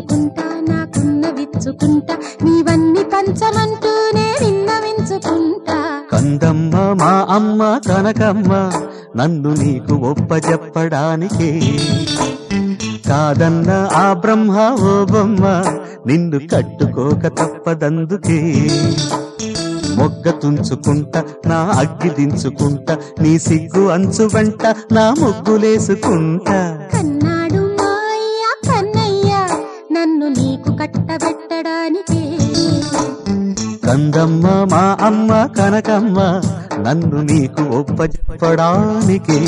విన్నవించుకుంటా నాకున్న విచ్చుకుంటా నీవన్నీ పంచమంటూనే విన్నవించుకుంటా కందమ్మ మా అమ్మ కనకమ్మ నన్ను నీకు ఒప్పజెప్పడానికే కాదన్న ఆ బ్రహ్మ ఓ బొమ్మ నిన్ను కట్టుకోక తప్పదందుకే మొగ్గ తుంచుకుంటా నా అగ్గి దించుకుంటా నీ సిగ్గు అంచు వెంట నా ముగ్గులేసుకుంటా కన్నాడు మా అయ్య కన్నయ్య నన్ను నీకు కట్టబెట్టడానికే కందమ్మ మా అమ్మ కనకమ్మ నన్ను నీకు ఒప్పజెప్పడానికే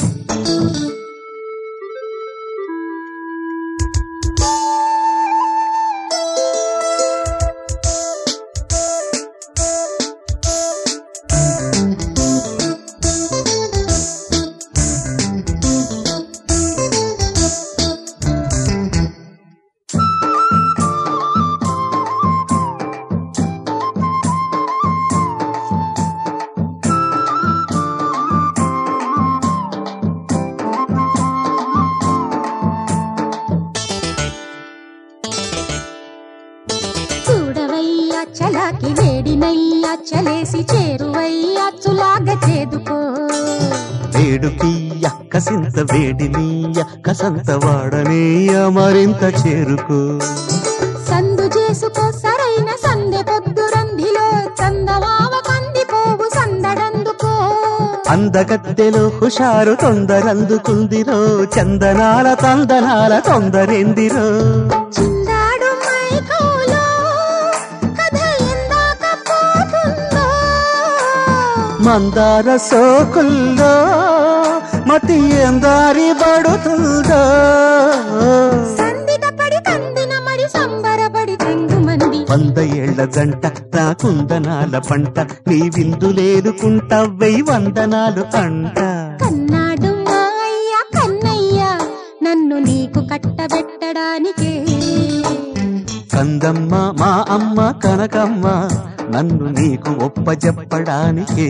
చూడవయ్యా చలాకి వేడినయ్యా చలేసి చేరువయ్యా చులాగ చేదుకో వేడుకీయ కసింత వేడినీయ కసంత వాడనీయ మరింత చేరుకో సందు చేసుకో సరైన సందె పొద్దు రంధిలో చందమావ కందిపోవు సందడందుకో అందగత్తెలో హుషారు తొందరందుకుందిరో చందనాల తందనాల తొందరెందిరో చిందాడు మైకవులో కథ ఎందాక పోతుందో మందార సోకుల్లో మతి ఎందారి పడుతుందో సందిట పడి కందిన మరి సంబరపడి తెంగు మంది వంద ఏళ్ల జంట నా కుందనాల పంట నీ విందులేలుకుంటా వెయ్యి వందనాలు అంట కన్నాడు మా అయ్య కన్నయ్య నన్ను నీకు కట్టబెట్టడానికే కందమ్మ మా అమ్మ కనకమ్మ నన్ను నీకు ఒప్పజెప్పడానికే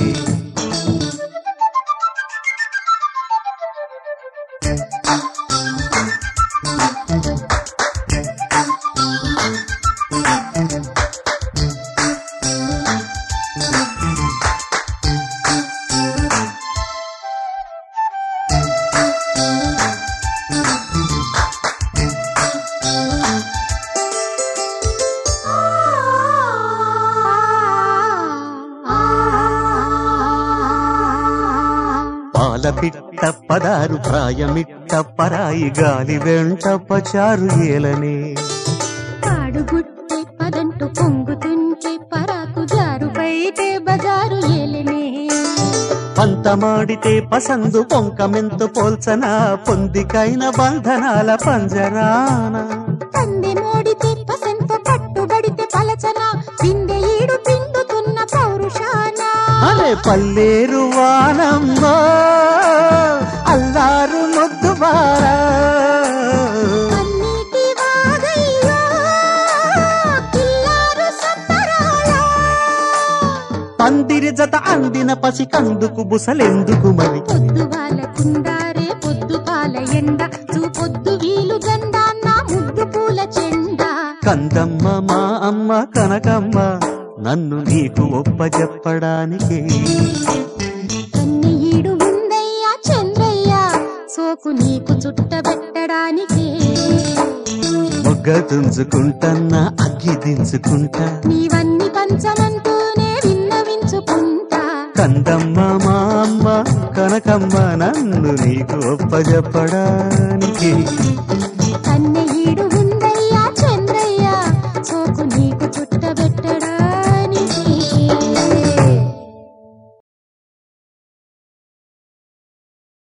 పాల పిట్ట పదారు ప్రాయమిట్ట పరాయి గాలి వెంట పచారు ఏలనే పాడుగుట్టే పదంటు పొంగుతుంటే పరాకు జారు బయటే బజారు ఏలినే పంతమాడితే పసందు పొంకమెంతు పోల్చన పొందికైన బంధనాల పంజరాన తంది మోడితే పసంత పట్టుబడితే పలచన పిందె ఈడు పిండుతున్న పౌరుషాన అరే పల్లేరు వానమ్మ అల్లారు ముద్దుబారా అన్నిటి వాగయ్యో కిల్లారు సంబరాల పందిరి జత అందిన పసి కందుకు బుసలెందుకు మరి పొద్దు కుందారే పొద్దు పాల ఎండ చూపొద్దు వీలు జెండ నా ముద్దు పూల చెండ కందమ్మ మా అమ్మ కనకమ్మ నన్ను నీకు ఒప్పజెప్పడానికే కన్నీడు ఉందయ్యా చంద్రయ్య సోకు నీకు చుట్టబెట్టడానికి మొగ్గ తుంచుకుంటన్నా అగ్గి దించుకుంటా నీవన్నీ పంచమంటూనే విన్నవించుకుంటా కందమ్మ మా అమ్మ కనకమ్మ నన్ను నీకు ఒప్పజెప్పడానికి